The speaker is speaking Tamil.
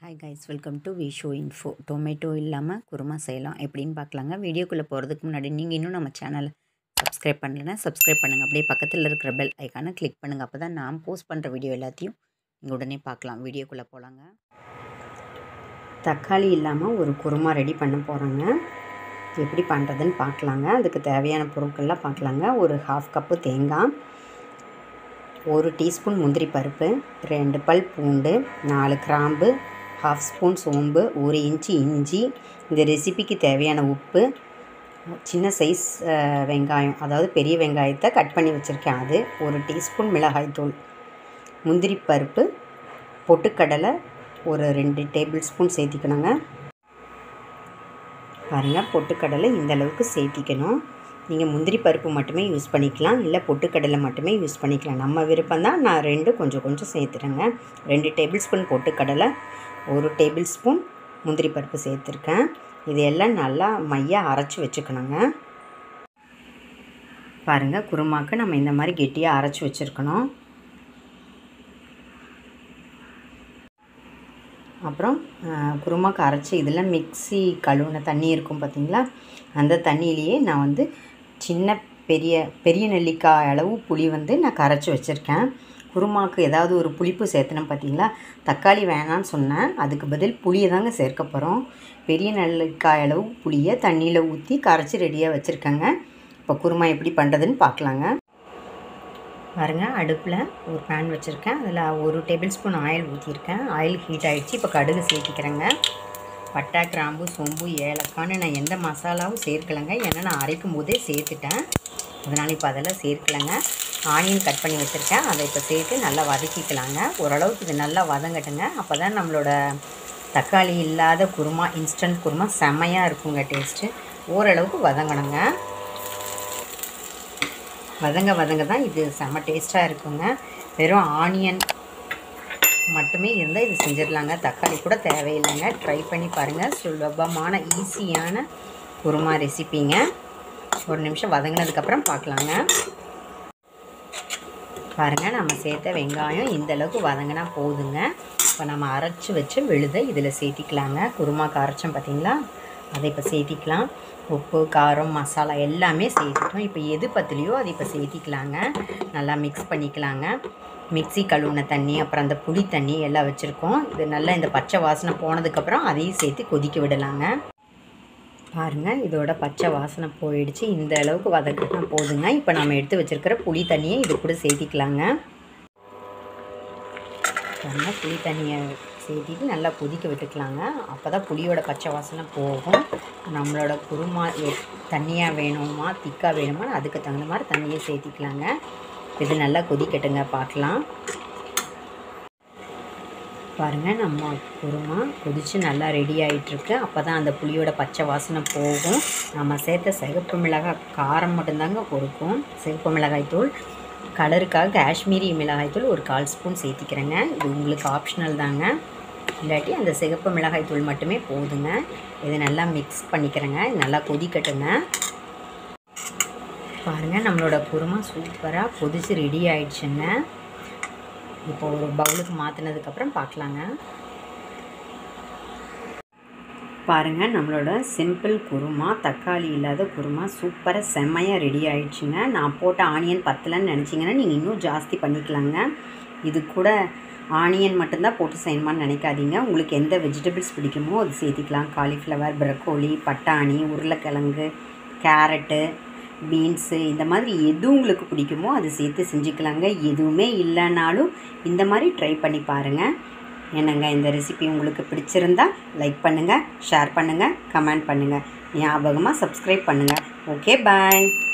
hi guys welcome to V show info tomato இல்லாமல் குருமா செய்யலாம் எப்படின்னு பார்க்கலாங்க வீடியோக்குள்ளே போகிறதுக்கு முன்னாடி நீங்கள் இன்னும் நம்ம சேனலை சப்ஸ்கிரைப் பண்ணலைன்னா சப்ஸ்கிரைப் பண்ணுங்கள் அப்படியே பக்கத்தில் இருக்கிற பெல் ஐக்கானை கிளிக் பண்ணுங்கள் அப்போ தான் நான் போஸ்ட் பண்ணுற வீடியோ எல்லாத்தையும் நீங்கள் உடனே பார்க்கலாம் வீடியோக்குள்ளே போகலாங்க தக்காளி இல்லாமல் ஒரு குருமா ரெடி பண்ண போகிறோங்க எப்படி பண்ணுறதுன்னு பார்க்கலாங்க அதுக்கு தேவையான பொருட்கள்லாம் பார்க்கலாங்க ஒரு ஹாஃப் கப்பு தேங்காய் ஒரு டீஸ்பூன் முந்திரி பருப்பு ரெண்டு பல் பூண்டு நாலு கிராம்பு ஹாஃப் ஸ்பூன் சோம்பு ஒரு இன்ச்சு இஞ்சி இந்த ரெசிபிக்கு தேவையான உப்பு சின்ன சைஸ் வெங்காயம் அதாவது பெரிய வெங்காயத்தை கட் பண்ணி வச்சுருக்கேன் அது ஒரு டீஸ்பூன் மிளகாய்த்தூள் முந்திரி பருப்பு பொட்டுக்கடலை ஒரு ரெண்டு டேபிள் ஸ்பூன் சேர்த்திக்கணுங்க பாருங்கள் பொட்டுக்கடலை இந்த அளவுக்கு சேர்த்திக்கணும் நீங்கள் முந்திரி பருப்பு மட்டுமே யூஸ் பண்ணிக்கலாம் இல்லை பொட்டுக்கடலை மட்டுமே யூஸ் பண்ணிக்கலாம் நம்ம விருப்பம் தான் நான் ரெண்டு கொஞ்சம் கொஞ்சம் சேர்த்துறேங்க ரெண்டு டேபிள் ஸ்பூன் பொட்டுக்கடலை ஒரு டேபிள் ஸ்பூன் முந்திரி பருப்பு சேர்த்துருக்கேன் இதையெல்லாம் நல்லா மையாக அரைச்சி வச்சுக்கணுங்க பாருங்கள் குருமாக்கு நம்ம இந்த மாதிரி கெட்டியாக அரைச்சி வச்சுருக்கணும் அப்புறம் குருமாக்கு அரைச்சி இதில் மிக்சி கழுவுன தண்ணி இருக்கும் பார்த்திங்களா அந்த தண்ணியிலேயே நான் வந்து சின்ன பெரிய பெரிய நெல்லிக்காய் அளவு புளி வந்து நான் கரைச்சி வச்சுருக்கேன் குருமாக்கு ஏதாவது ஒரு புளிப்பு சேர்த்தணும் பார்த்தீங்களா தக்காளி வேணான்னு சொன்னேன் அதுக்கு பதில் புளியை தாங்க சேர்க்க போகிறோம் பெரிய நெல்லிக்காய் அளவு புளியை தண்ணியில் ஊற்றி கரைச்சி ரெடியாக வச்சுருக்கேங்க இப்போ குருமா எப்படி பண்ணுறதுன்னு பார்க்கலாங்க பாருங்கள் அடுப்பில் ஒரு பேன் வச்சுருக்கேன் அதில் ஒரு டேபிள் ஸ்பூன் ஆயில் ஊற்றிருக்கேன் ஆயில் ஹீட் ஆகிடுச்சு இப்போ கடுகு சேர்த்திக்கிறேங்க பட்டை கிராம்பு சோம்பு ஏலக்கான்னு நான் எந்த மசாலாவும் சேர்க்கலைங்க ஏன்னா நான் அரைக்கும் போதே சேர்த்துட்டேன் அதனால் இப்போ அதெல்லாம் சேர்க்கலைங்க ஆனியன் கட் பண்ணி வச்சுருக்கேன் அதை இப்போ சேர்த்து நல்லா வதக்கிக்கலாங்க ஓரளவுக்கு இது நல்லா வதங்கட்டுங்க அப்போ தான் நம்மளோட தக்காளி இல்லாத குருமா இன்ஸ்டன்ட் குருமா செம்மையாக இருக்குங்க டேஸ்ட்டு ஓரளவுக்கு வதங்கணுங்க வதங்க வதங்க தான் இது செம்ம டேஸ்ட்டாக இருக்குங்க வெறும் ஆனியன் மட்டுமே இருந்தால் இது செஞ்சிடலாங்க தக்காளி கூட தேவையில்லைங்க ட்ரை பண்ணி பாருங்கள் சுலபமான ஈஸியான குருமா ரெசிப்பிங்க ஒரு நிமிஷம் வதங்கினதுக்கப்புறம் பார்க்கலாங்க பாருங்கள் நம்ம சேர்த்த வெங்காயம் இந்த அளவுக்கு வதங்கினா போதுங்க இப்போ நம்ம அரைச்சி வச்சு விழுதை இதில் சேர்த்திக்கலாங்க குருமாக்கு அரைச்சோம் பார்த்தீங்களா அதை இப்போ சேர்த்திக்கலாம் உப்பு காரம் மசாலா எல்லாமே சேர்த்துட்டோம் இப்போ எது பத்துலையோ அது இப்போ சேர்த்திக்கலாங்க நல்லா மிக்ஸ் பண்ணிக்கலாங்க மிக்சி கழுவுன தண்ணி அப்புறம் அந்த புளி தண்ணி எல்லாம் வச்சுருக்கோம் இது நல்லா இந்த பச்சை வாசனை போனதுக்கப்புறம் அதையும் சேர்த்து கொதிக்க விடலாங்க பாருங்கள் இதோட பச்சை வாசனை போயிடுச்சு இந்த அளவுக்கு வதக்கினா போதுங்க இப்போ நம்ம எடுத்து வச்சுருக்கிற புளி தண்ணியை இது கூட சேர்த்திக்கலாங்க பாருங்கள் புளி தண்ணியை சேர்த்திட்டு நல்லா கொதிக்க விட்டுக்கலாங்க அப்போ தான் புளியோட பச்சை வாசனை போகும் நம்மளோட குருமா தண்ணியாக வேணுமா திக்காக வேணுமா அதுக்கு தகுந்த மாதிரி தண்ணியை சேர்த்திக்கலாங்க இது நல்லா கொதிக்கட்டுங்க பார்க்கலாம் பாருங்கள் நம்ம குருமா கொதித்து நல்லா ரெடி ஆகிட்டுருக்கு அப்போ தான் அந்த புளியோட பச்சை வாசனை போகும் நம்ம சேர்த்த சிகப்பு மிளகாய் காரம் மட்டும்தாங்க கொடுக்கும் சிகப்பு மிளகாய் தூள் கலருக்காக காஷ்மீரி மிளகாய் தூள் ஒரு கால் ஸ்பூன் சேர்த்திக்கிறேங்க இது உங்களுக்கு ஆப்ஷனல் தாங்க இல்லாட்டி அந்த சிகப்பு மிளகாய் தூள் மட்டுமே போதுங்க இதை நல்லா மிக்ஸ் பண்ணிக்கிறேங்க நல்லா கொதிக்கட்டுங்க பாருங்கள் நம்மளோட குருமா சூப்பராக கொதித்து ரெடி ஆயிடுச்சுங்க இப்போ ஒரு பவுலுக்கு மாற்றினதுக்கப்புறம் பார்க்கலாங்க பாருங்கள் நம்மளோட சிம்பிள் குருமா தக்காளி இல்லாத குருமா சூப்பராக செம்மையாக ரெடி ஆயிடுச்சுங்க நான் போட்ட ஆனியன் பத்தலைன்னு நினச்சிங்கன்னா நீங்கள் இன்னும் ஜாஸ்தி பண்ணிக்கலாங்க இது கூட ஆனியன் மட்டும்தான் போட்டு செய்யணுமான்னு நினைக்காதீங்க உங்களுக்கு எந்த வெஜிடபிள்ஸ் பிடிக்குமோ அது சேர்த்திக்கலாம் காலிஃப்ளவர் ப்ரக்கோலி பட்டாணி உருளைக்கிழங்கு கேரட்டு பீன்ஸு இந்த மாதிரி எது உங்களுக்கு பிடிக்குமோ அது சேர்த்து செஞ்சுக்கலாங்க எதுவுமே இல்லைனாலும் இந்த மாதிரி ட்ரை பண்ணி பாருங்கள் என்னங்க இந்த ரெசிபி உங்களுக்கு பிடிச்சிருந்தா லைக் பண்ணுங்கள் ஷேர் பண்ணுங்கள் கமெண்ட் பண்ணுங்கள் ஞாபகமாக சப்ஸ்கிரைப் பண்ணுங்கள் ஓகே பாய்